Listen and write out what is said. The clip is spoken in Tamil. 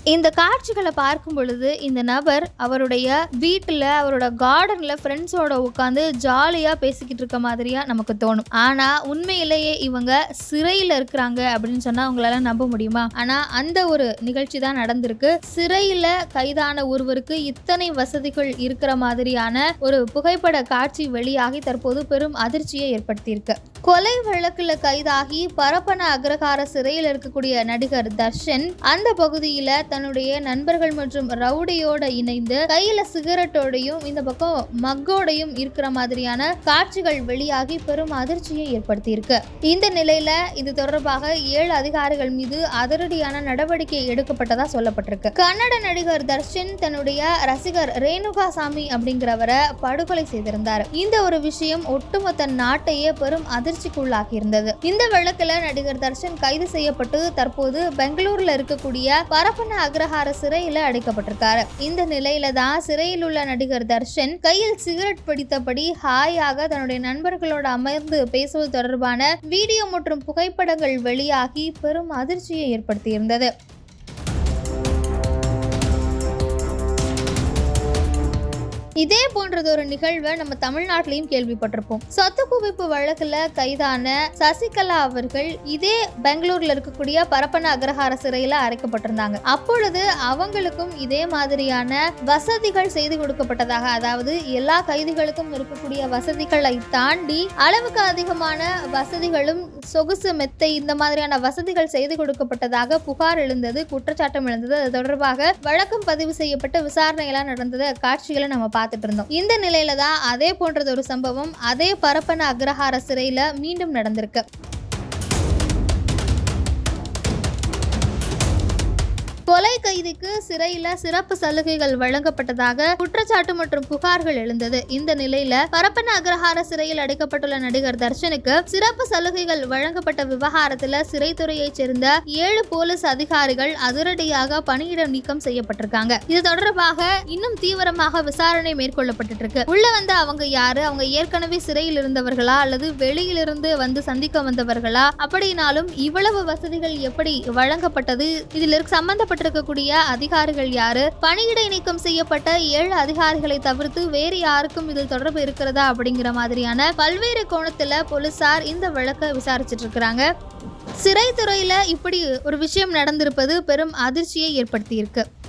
இந்த காட்சிகளை பார்க்கும் பொழுது இந்த நபர் அவருடைய வீட்டில் அவரோட கார்டன்ல ஃப்ரெண்ட்ஸோட உட்காந்து ஜாலியா பேசிக்கிட்டு இருக்க மாதிரியா நமக்கு தோணும் ஆனா உண்மையிலேயே இவங்க சிறையில இருக்கிறாங்க அப்படின்னு சொன்னா உங்களால நம்ப முடியுமா ஆனா அந்த ஒரு நிகழ்ச்சி தான் நடந்திருக்கு சிறையில கைதான ஒருவருக்கு இத்தனை வசதிகள் இருக்கிற மாதிரியான ஒரு புகைப்பட காட்சி வெளியாகி தற்போது பெரும் அதிர்ச்சியை ஏற்படுத்தியிருக்கு கொலை வழக்குல கைதாகி பரப்பன அக்ரஹார சிறையில் இருக்கக்கூடிய நடிகர் தர்ஷன் அந்த பகுதியில தன்னுடைய நண்பர்கள் மற்றும் ரவுடியோட இணைந்து கையில சிகரெட்டோடையும் இந்த பக்கம் மக்கோடையும் இருக்கிற மாதிரியான காட்சிகள் வெளியாகி பெரும் அதிர்ச்சியை ஏற்படுத்தியிருக்கு இந்த நிலையில இது தொடர்பாக ஏழு அதிகாரிகள் மீது அதிரடியான நடவடிக்கை எடுக்கப்பட்டதா சொல்லப்பட்டிருக்கு கன்னட நடிகர் தர்ஷன் தன்னுடைய ரசிகர் ரேணுகா சாமி அப்படிங்கிறவரை படுகொலை செய்திருந்தார் இந்த ஒரு விஷயம் ஒட்டுமொத்த நாட்டையே பெரும் அதிர்ச்சிக்குள்ளாகி இருந்தது இந்த வழக்குல நடிகர் தர்ஷன் கைது செய்யப்பட்டு தற்போது பெங்களூர்ல இருக்கக்கூடிய பரப்பன அக்ரஹார சிறையில அடைக்கப்பட்டிருக்காரு இந்த நிலையில தான் சிறையில் உள்ள நடிகர் தர்ஷன் கையில் சிகரெட் பிடித்தபடி ஹாயாக தன்னுடைய நண்பர்களோட அமர்ந்து பேசுவது தொடர்பான வீடியோ மற்றும் புகைப்படங்கள் வெளியாகி பெரும் அதிர்ச்சியை ஏற்படுத்தியிருந்தது இதே போன்றது ஒரு நிகழ்வை நம்ம தமிழ்நாட்டிலையும் கேள்விப்பட்டிருப்போம் சொத்து குவிப்பு வழக்குல கைதான சசிகலா அவர்கள் இதே பெங்களூர்ல இருக்கக்கூடிய பரப்பன அக்ரஹார சிறையில அடைக்கப்பட்டிருந்தாங்க அப்பொழுது அவங்களுக்கும் இதே மாதிரியான வசதிகள் செய்து கொடுக்கப்பட்டதாக அதாவது எல்லா கைதிகளுக்கும் இருக்கக்கூடிய வசதிகளை தாண்டி அளவுக்கு அதிகமான வசதிகளும் சொகுசு மெத்தை இந்த மாதிரியான வசதிகள் செய்து கொடுக்கப்பட்டதாக புகார் எழுந்தது குற்றச்சாட்டம் எழுந்தது அது தொடர்பாக வழக்கம் பதிவு செய்யப்பட்டு விசாரணையெல்லாம் நடந்தது காட்சிகளை நம்ம பார்த்துட்டு இருந்தோம் இந்த நிலையில தான் அதே போன்றது ஒரு சம்பவம் அதே பரப்பன அக்ரஹார சிறையில மீண்டும் நடந்திருக்கு கொலை கைதிக்கு சிறையில சிறப்பு சலுகைகள் வழங்கப்பட்டதாக குற்றச்சாட்டு மற்றும் புகார்கள் எழுந்தது இந்த நிலையில பரப்பன அக்ரஹார சிறையில் அடைக்கப்பட்டுள்ள நடிகர் தர்ஷனுக்கு சிறப்பு சலுகைகள் வழங்கப்பட்ட விவகாரத்துல சிறைத்துறையைச் சேர்ந்த ஏழு போலீஸ் அதிகாரிகள் அதிரடியாக பணியிட நீக்கம் செய்யப்பட்டிருக்காங்க இது தொடர்பாக இன்னும் தீவிரமாக விசாரணை மேற்கொள்ளப்பட்டு இருக்கு உள்ள வந்து அவங்க யாரு அவங்க ஏற்கனவே சிறையில் இருந்தவர்களா அல்லது வெளியிலிருந்து வந்து சந்திக்க வந்தவர்களா அப்படின்னாலும் இவ்வளவு வசதிகள் எப்படி வழங்கப்பட்டது இதில் இருக்க சம்பந்தப்பட்டிருக்கக்கூடிய அதிகாரிகள் யாரு பணியிடை நீக்கம் செய்யப்பட்ட ஏழு அதிகாரிகளை தவிர்த்து வேறு யாருக்கும் இதில் தொடர்பு இருக்கிறதா அப்படிங்கிற மாதிரியான பல்வேறு கோணத்துல போலீசார் இந்த வழக்கை விசாரிச்சிட்டு இருக்கிறாங்க சிறைத்துறையில இப்படி ஒரு விஷயம் நடந்திருப்பது பெரும் அதிர்ச்சியை ஏற்படுத்தியிருக்கு